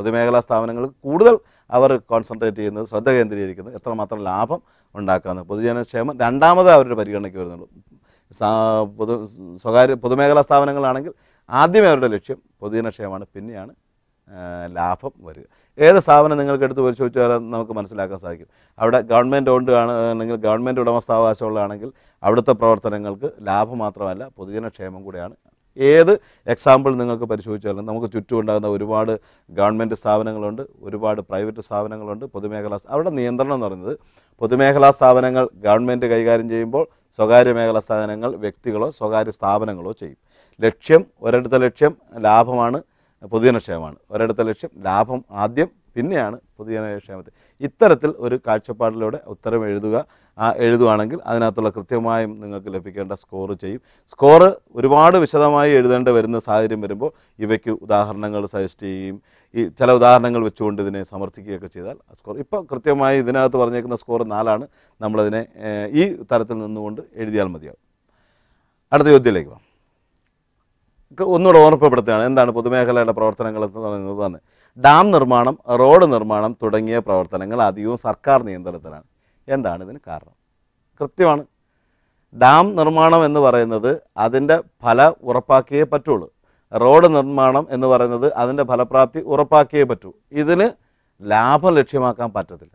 പൊതുമേഖലാ സ്ഥാപനങ്ങൾ കൂടുതൽ അവർ കോൺസെൻട്രേറ്റ് ചെയ്യുന്നത് ശ്രദ്ധ കേന്ദ്രീകരിക്കുന്നത് എത്രമാത്രം ലാഭം ഉണ്ടാക്കാമെന്ന് പൊതുജനക്ഷേമം രണ്ടാമത് അവരുടെ പരിഗണനയ്ക്ക് വരുന്നുള്ളൂ സാ- പൊതു സ്വകാര്യ പൊതുമേഖലാ സ്ഥാപനങ്ങളാണെങ്കിൽ ആദ്യമേ അവരുടെ ലക്ഷ്യം പൊതുജനക്ഷേമമാണ് പിന്നെയാണ് ആ, ലാഭം വരിക ഏത് സ്ഥാപനം നിങ്ങൾക്ക് എടുത്ത് പരിശോധിച്ചാൽ നമുക്ക് മനസ്സിലാക്കാൻ സാധിക്കും അവിടെ ഗവൺമെൻറ് ഓണ്ട് ആണെങ്കിൽ ഗവൺമെൻറ് ഉടമസ്ഥാവകാശമുള്ളതാണെങ്കിൽ അവിടുത്തെ പ്രവർത്തനങ്ങൾക്ക് ലാഭം മാത്രമല്ല പൊതുജനക്ഷേമം കൂടെയാണ് ഏത് എക്സാമ്പിൾ നിങ്ങൾക്ക് പരിശോധിച്ചാലും നമുക്ക് ചുറ്റും ഉണ്ടാകുന്ന ഒരുപാട് ഗവൺമെൻറ് സ്ഥാപനങ്ങളുണ്ട് ഒരുപാട് പ്രൈവറ്റ് സ്ഥാപനങ്ങളുണ്ട് പൊതുമേഖലാ അവിടെ നിയന്ത്രണം എന്ന് പറയുന്നത് പൊതുമേഖലാ സ്ഥാപനങ്ങൾ ഗവൺമെൻറ് കൈകാര്യം ചെയ്യുമ്പോൾ സ്വകാര്യ മേഖലാ സ്ഥാപനങ്ങൾ വ്യക്തികളോ സ്വകാര്യ സ്ഥാപനങ്ങളോ ചെയ്യും ലക്ഷ്യം ഒരിടത്തെ ലക്ഷ്യം ലാഭമാണ് പൊതുജനക്ഷേമമാണ് ഒരിടത്തെ ലക്ഷ്യം ലാഭം ആദ്യം പിന്നെയാണ് പൊതുജനക്ഷേമത്തിൽ ഇത്തരത്തിൽ ഒരു കാഴ്ചപ്പാടിലൂടെ ഉത്തരം എഴുതുക ആ എഴുതുകയാണെങ്കിൽ അതിനകത്തുള്ള കൃത്യമായും നിങ്ങൾക്ക് ലഭിക്കേണ്ട സ്കോർ ചെയ്യും സ്കോറ് ഒരുപാട് വിശദമായി എഴുതേണ്ടി വരുന്ന സാഹചര്യം വരുമ്പോൾ ഇവയ്ക്ക് ഉദാഹരണങ്ങൾ സജസ്റ്റ് ചെയ്യുകയും ഈ ചില ഉദാഹരണങ്ങൾ വെച്ചുകൊണ്ട് ഇതിനെ സമർത്ഥിക്കുകയൊക്കെ ചെയ്താൽ സ്കോർ ഇപ്പോൾ കൃത്യമായി ഇതിനകത്ത് പറഞ്ഞേക്കുന്ന സ്കോർ നാലാണ് നമ്മളതിനെ ഏഹ്, ഈ തരത്തിൽ നിന്നുകൊണ്ട് എഴുതിയാൽ മതിയാവും അടുത്ത ചോദ്യത്തിലേക്ക് പോകാം ക്ക് ഒന്നുകൂടെ ഓർമ്മപ്പെടുത്തുകയാണ് എന്താണ് പൊതുമേഖലയുടെ പ്രവർത്തനങ്ങൾ എന്ന് പറയുന്നത് തന്നെ ഡാം നിർമ്മാണം റോഡ് നിർമ്മാണം തുടങ്ങിയ പ്രവർത്തനങ്ങൾ അധികവും സർക്കാർ നിയന്ത്രണത്തിലാണ് എന്താണ് ഇതിന് കാരണം കൃത്യമാണ് ഡാം നിർമ്മാണം എന്ന് പറയുന്നത് അതിൻ്റെ ഫല ഉറപ്പാക്കിയേ പറ്റുള്ളൂ റോഡ് നിർമ്മാണം എന്ന് പറയുന്നത് അതിൻ്റെ ഫലപ്രാപ്തി ഉറപ്പാക്കിയേ പറ്റൂ ഇതിന് ലാഭം ലക്ഷ്യമാക്കാൻ പറ്റത്തില്ല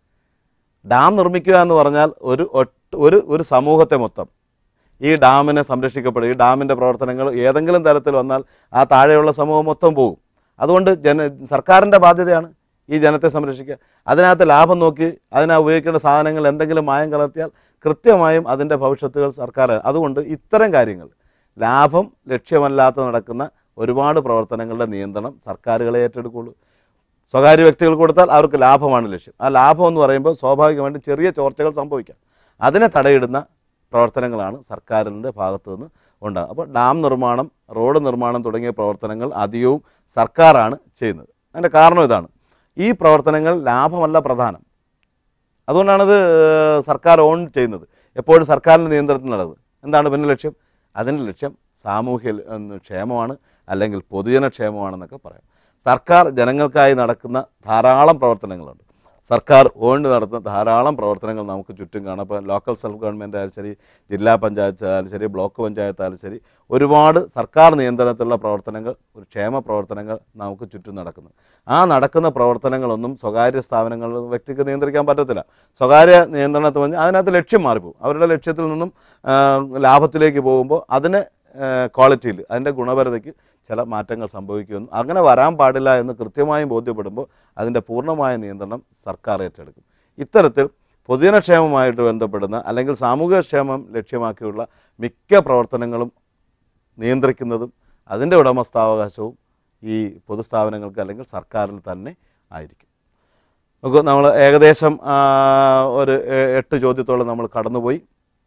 ഡാം നിർമ്മിക്കുക എന്ന് പറഞ്ഞാൽ ഒരു ഒറ്റ ഒരു ഒരു സമൂഹത്തെ മൊത്തം ഈ ഡാമിനെ സംരക്ഷിക്കപ്പെടും ഈ ഡാമിൻ്റെ പ്രവർത്തനങ്ങൾ ഏതെങ്കിലും തരത്തിൽ വന്നാൽ ആ താഴെയുള്ള സമൂഹം മൊത്തം പോകും അതുകൊണ്ട് ജന സർക്കാരിൻ്റെ ബാധ്യതയാണ് ഈ ജനത്തെ സംരക്ഷിക്കുക അതിനകത്ത് ലാഭം നോക്കി അതിനാ ഉപയോഗിക്കേണ്ട സാധനങ്ങൾ എന്തെങ്കിലും മായം കലർത്തിയാൽ കൃത്യമായും അതിൻ്റെ ഭവിഷ്യത്തുകൾ സർക്കാർ അതുകൊണ്ട് ഇത്തരം കാര്യങ്ങൾ ലാഭം ലക്ഷ്യമല്ലാത്ത നടക്കുന്ന ഒരുപാട് പ്രവർത്തനങ്ങളുടെ നിയന്ത്രണം സർക്കാരുകളെ ഏറ്റെടുക്കുള്ളൂ സ്വകാര്യ വ്യക്തികൾ കൊടുത്താൽ അവർക്ക് ലാഭമാണ് ലക്ഷ്യം ആ ലാഭം എന്ന് പറയുമ്പോൾ സ്വാഭാവികമായിട്ടും ചെറിയ ചോർച്ചകൾ സംഭവിക്കാം അതിനെ തടയിടുന്ന പ്രവർത്തനങ്ങളാണ് സർക്കാരിൻ്റെ ഭാഗത്തു നിന്ന് ഉണ്ടാകുക അപ്പോൾ ഡാം നിർമ്മാണം റോഡ് നിർമ്മാണം തുടങ്ങിയ പ്രവർത്തനങ്ങൾ അധികവും സർക്കാരാണ് ചെയ്യുന്നത് അതിൻ്റെ കാരണം ഇതാണ് ഈ പ്രവർത്തനങ്ങൾ ലാഭമല്ല പ്രധാനം അതുകൊണ്ടാണത് ഏഹ്, സർക്കാർ ഓൺ ചെയ്യുന്നത് എപ്പോഴും സർക്കാരിൻ്റെ നിയന്ത്രണത്തിൽ നടക്കുന്നത് എന്താണ് പിന്നെ ലക്ഷ്യം അതിൻ്റെ ലക്ഷ്യം സാമൂഹ്യ ല- ഉം, ക്ഷേമമാണ് അല്ലെങ്കിൽ പൊതുജനക്ഷേമമാണെന്നൊക്കെ പറയാം സർക്കാർ ജനങ്ങൾക്കായി നടക്കുന്ന ധാരാളം പ്രവർത്തനങ്ങളുണ്ട് സർക്കാർ ഓണ്ട് നടത്തുന്ന ധാരാളം പ്രവർത്തനങ്ങൾ നമുക്ക് ചുറ്റും കാണാം ഇപ്പോൾ ലോക്കൽ സെൽഫ് ഗവൺമെൻറ് ആയാലും ശരി ജില്ലാ പഞ്ചായത്ത് ആയാലും ശരി ബ്ലോക്ക് പഞ്ചായത്ത് ആയാലും ശരി ഒരുപാട് സർക്കാർ നിയന്ത്രണത്തിലുള്ള പ്രവർത്തനങ്ങൾ ഒരു ക്ഷേമ പ്രവർത്തനങ്ങൾ നമുക്ക് ചുറ്റും നടക്കുന്നു ആ നടക്കുന്ന പ്രവർത്തനങ്ങളൊന്നും സ്വകാര്യ സ്ഥാപനങ്ങൾ വ്യക്തിക്ക് നിയന്ത്രിക്കാൻ പറ്റത്തില്ല സ്വകാര്യ നിയന്ത്രണത്തിൽ പറഞ്ഞാൽ അതിനകത്ത് ലക്ഷ്യം മാറിപ്പോകും അവരുടെ ലക്ഷ്യത്തിൽ നിന്നും ആ, ലാഭത്തിലേക്ക് പോകുമ്പോൾ അതിന് ക്വാളിറ്റിയിൽ അതിൻ്റെ ഗുണപരതയ്ക്ക് ചില മാറ്റങ്ങൾ സംഭവിക്കുമെന്നും അങ്ങനെ വരാൻ പാടില്ല എന്ന് കൃത്യമായും ബോധ്യപ്പെടുമ്പോൾ അതിൻ്റെ പൂർണ്ണമായ നിയന്ത്രണം സർക്കാർ ഏറ്റെടുക്കും ഇത്തരത്തിൽ പൊതുജനക്ഷേമമായിട്ട് ബന്ധപ്പെടുന്ന അല്ലെങ്കിൽ സാമൂഹികക്ഷേമം ലക്ഷ്യമാക്കിയുള്ള മിക്ക പ്രവർത്തനങ്ങളും നിയന്ത്രിക്കുന്നതും അതിൻ്റെ ഉടമസ്ഥാവകാശവും ഈ പൊതുസ്ഥാപനങ്ങൾക്ക് അല്ലെങ്കിൽ സർക്കാരിൽ തന്നെ ആയിരിക്കും നമുക്ക് നമ്മൾ ഏകദേശം ആ, ഒരു എ- എട്ട് ചോദ്യത്തോളം നമ്മൾ കടന്നുപോയി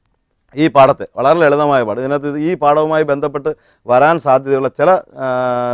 ഈ പാഠത്തെ വളരെ ലളിതമായ പാഠം ഇതിനകത്ത് ഇത് ഈ പാഠവുമായി ബന്ധപ്പെട്ട് വരാൻ സാധ്യതയുള്ള ചില ആ,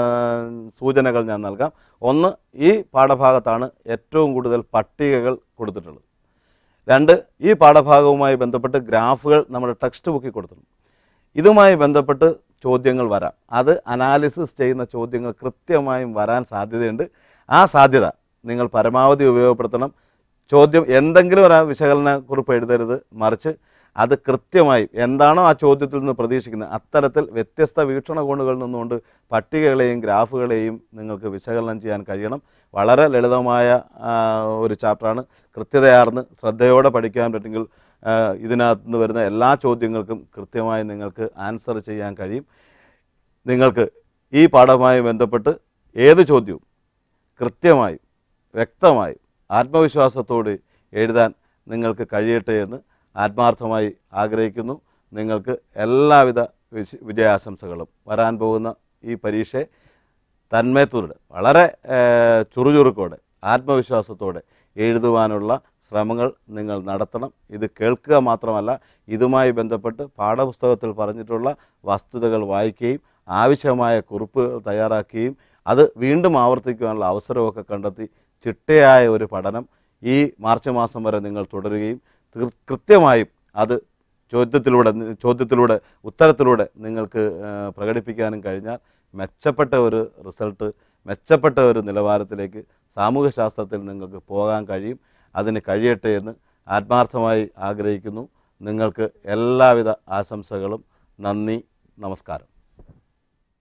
സൂചനകൾ ഞാൻ നൽകാം ഒന്ന് ഈ പാഠഭാഗത്താണ് ഏറ്റവും കൂടുതൽ പട്ടികകൾ കൊടുത്തിട്ടുള്ളത് രണ്ട് ഈ പാഠഭാഗവുമായി ബന്ധപ്പെട്ട് ഗ്രാഫുകൾ നമ്മുടെ ടെക്സ്റ്റ് ബുക്കിൽ കൊടുത്തിട്ടുണ്ട് ഇതുമായി ബന്ധപ്പെട്ട് ചോദ്യങ്ങൾ വരാം അത് അനാലിസിസ് ചെയ്യുന്ന ചോദ്യങ്ങൾ കൃത്യമായും വരാൻ സാധ്യതയുണ്ട് ആ സാധ്യത നിങ്ങൾ പരമാവധി ഉപയോഗപ്പെടുത്തണം ചോദ്യം എന്തെങ്കിലും ഒരു വിശകലന കുറിപ്പ് എഴുതരുത് മറിച്ച് അത് കൃത്യമായി എന്താണോ ആ ചോദ്യത്തിൽ നിന്ന് പ്രതീക്ഷിക്കുന്നത് അത്തരത്തിൽ വ്യത്യസ്ത വീക്ഷണകോണുകളിൽ നിന്നുകൊണ്ട് പട്ടികകളെയും ഗ്രാഫുകളെയും നിങ്ങൾക്ക് വിശകലനം ചെയ്യാൻ കഴിയണം വളരെ ലളിതമായ ആ, ഒരു ചാപ്റ്ററാണ് കൃത്യതയാർന്ന് ശ്രദ്ധയോടെ പഠിക്കാൻ പറ്റുമെങ്കിൽ ആ, ഇതിനകത്ത് നിന്ന് വരുന്ന എല്ലാ ചോദ്യങ്ങൾക്കും കൃത്യമായി നിങ്ങൾക്ക് ആൻസർ ചെയ്യാൻ കഴിയും നിങ്ങൾക്ക് ഈ പാഠവുമായി ബന്ധപ്പെട്ട് ഏത് ചോദ്യവും കൃത്യമായും വ്യക്തമായും ആത്മവിശ്വാസത്തോടെ എഴുതാൻ നിങ്ങൾക്ക് കഴിയട്ടെ എന്ന് ആത്മാർത്ഥമായി ആഗ്രഹിക്കുന്നു നിങ്ങൾക്ക് എല്ലാവിധ വിശ- വിജയാശംസകളും വരാൻ പോകുന്ന ഈ പരീക്ഷയെ തന്മയത്തോടെ വളരെ ഏഹ്, ചുറുചുറുക്കോടെ ആത്മവിശ്വാസത്തോടെ എഴുതുവാനുള്ള ശ്രമങ്ങൾ നിങ്ങൾ നടത്തണം ഇത് കേൾക്കുക മാത്രമല്ല ഇതുമായി ബന്ധപ്പെട്ട് പാഠപുസ്തകത്തിൽ പറഞ്ഞിട്ടുള്ള വസ്തുതകൾ വായിക്കുകയും ആവശ്യമായ കുറിപ്പുകൾ തയ്യാറാക്കുകയും അത് വീണ്ടും ആവർത്തിക്കുവാനുള്ള അവസരമൊക്കെ കണ്ടെത്തി ചിട്ടയായ ഒരു പഠനം ഈ മാർച്ച് മാസം വരെ നിങ്ങൾ തുടരുകയും തീർ- കൃത്യമായും അത് ചോദ്യത്തിലൂടെ ചോദ്യത്തിലൂടെ ഉത്തരത്തിലൂടെ നിങ്ങൾക്ക് ആ, പ്രകടിപ്പിക്കാനും കഴിഞ്ഞാൽ മെച്ചപ്പെട്ട ഒരു റിസൾട്ട് മെച്ചപ്പെട്ട ഒരു നിലവാരത്തിലേക്ക് സാമൂഹ്യ ശാസ്ത്രത്തിൽ നിങ്ങൾക്ക് പോകാൻ കഴിയും അതിന് കഴിയട്ടെ എന്ന് ആത്മാർത്ഥമായി ആഗ്രഹിക്കുന്നു നിങ്ങൾക്ക് എല്ലാവിധ ആശംസകളും നന്ദി നമസ്കാരം